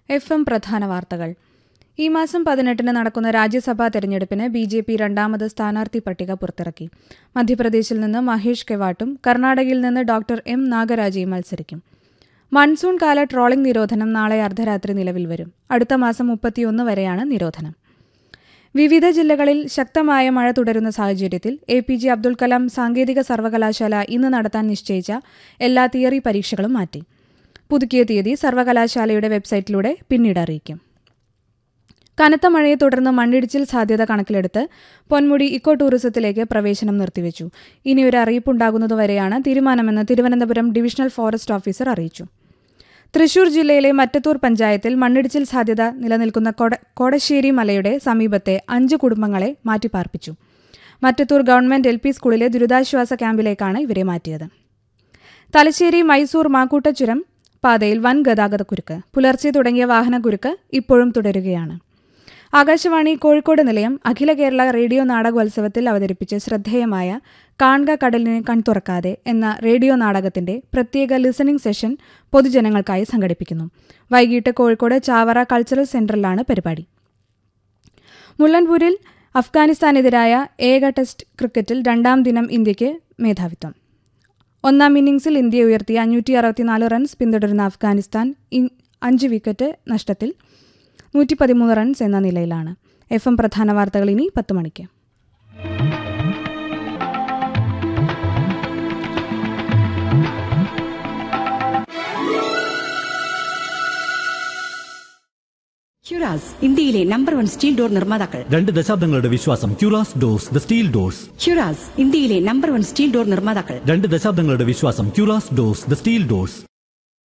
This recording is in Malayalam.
എഫ് എം പ്രധാന വാർത്തകൾ ഈ മാസം പതിനെട്ടിന് നടക്കുന്ന രാജ്യസഭാ തെരഞ്ഞെടുപ്പിന് ബി ജെ പി രണ്ടാമത് സ്ഥാനാർത്ഥി പട്ടിക പുറത്തിറക്കി മധ്യപ്രദേശിൽ നിന്ന് മഹേഷ് കെവാട്ടും കർണാടകയിൽ നിന്ന് ഡോക്ടർ എം നാഗരാജയും മത്സരിക്കും മൺസൂൺ കാല ട്രോളിംഗ് നിരോധനം നാളെ അർദ്ധരാത്രി നിലവിൽ വരും അടുത്ത മാസം മുപ്പത്തിയൊന്ന് വരെയാണ് നിരോധനം വിവിധ ജില്ലകളിൽ ശക്തമായ മഴ തുടരുന്ന സാഹചര്യത്തിൽ A P J Abdul Kalam സാങ്കേതിക സർവകലാശാല ഇന്ന് നടത്താൻ നിശ്ചയിച്ച എല്ലാ തിയറി പരീക്ഷകളും മാറ്റി പുതുക്കിയ തീയതി സർവകലാശാലയുടെ വെബ്സൈറ്റിലൂടെ പിന്നീട് അറിയിക്കും കനത്ത മഴയെ തുടർന്ന് മണ്ണിടിച്ചിൽ സാധ്യത കണക്കിലെടുത്ത് പൊന്മുടി ഇക്കോ ടൂറിസത്തിലേക്ക് പ്രവേശനം നിർത്തിവെച്ചു ഇനി ഒരു അറിയിപ്പുണ്ടാകുന്നതുവരെയാണ് തീരുമാനമെന്ന് തിരുവനന്തപുരം ഡിവിഷണൽ ഫോറസ്റ്റ് ഓഫീസർ അറിയിച്ചു തൃശൂർ ജില്ലയിലെ മറ്റത്തൂർ പഞ്ചായത്തിൽ മണ്ണിടിച്ചിൽ സാധ്യത നിലനിൽക്കുന്ന കൊട കോടശ്ശേരി മലയുടെ സമീപത്തെ അഞ്ച് കുടുംബങ്ങളെ മാറ്റിപ്പാർപ്പിച്ചു മറ്റത്തൂർ ഗവൺമെന്റ് എൽ പി സ്കൂളിലെ ദുരിതാശ്വാസ ക്യാമ്പിലേക്കാണ് ഇവരെ മാറ്റിയത് തലശ്ശേരി മൈസൂർ മാക്കൂട്ട ചുരം പാതയിൽ വൻ ഗതാഗതക്കുരുക്ക് പുലർച്ചെ തുടങ്ങിയ വാഹനക്കുരുക്ക് ഇപ്പോഴും തുടരുകയാണ് ആകാശവാണി കോഴിക്കോട് നിലയം അഖില കേരള റേഡിയോ നാടകോത്സവത്തിൽ അവതരിപ്പിച്ച ശ്രദ്ധേയമായ കാൺക കടലിനെ കൺതുറക്കാതെ എന്ന റേഡിയോ നാടകത്തിന്റെ പ്രത്യേക ലിസണിംഗ് സെഷൻ പൊതുജനങ്ങൾക്കായി സംഘടിപ്പിക്കുന്നു വൈകിട്ട് കോഴിക്കോട് ചാവറ കൾച്ചറൽ സെന്ററിലാണ് പരിപാടി മുള്ളൻപൂരിൽ അഫ്ഗാനിസ്ഥാനെതിരായ ഏക ടെസ്റ്റ് ക്രിക്കറ്റിൽ രണ്ടാം ദിനം ഇന്ത്യയ്ക്ക് മേധാവിത്വം ഒന്നാം ഇന്നിംഗ്സിൽ ഇന്ത്യ ഉയർത്തിയ അഞ്ഞൂറ്റി അറുപത്തിനാല് റൺസ് പിന്തുടരുന്ന അഫ്ഗാനിസ്ഥാൻ അഞ്ച് വിക്കറ്റ് നഷ്ടത്തിൽ നൂറ്റി പതിമൂന്ന് റൺസ് എന്ന നിലയിലാണ് എഫ് എം പ്രധാന വാർത്തകൾ ഇനി പത്ത് മണിക്ക് ഹ്യുറാസ് ഇന്ത്യയിലെ നമ്പർ വൺ സ്റ്റീൽ ഡോർ നിർമ്മാതാക്കൾ രണ്ട് ദശാബ്ദങ്ങളുടെ വിശ്വാസം ക്യൂറാസ് ഡോർസ് ദ സ്റ്റീൽ ഡോർസ് ഹ്യുറാസ് ഇന്ത്യയിലെ നമ്പർ വൺ സ്റ്റീൽ ഡോർ നിർമ്മാതാക്കൾ രണ്ട് ദശാബ്ദങ്ങളുടെ വിശ്വാസം ക്യൂറാസ് ഡോർസ് ദ സ്റ്റീൽ ഡോർസ്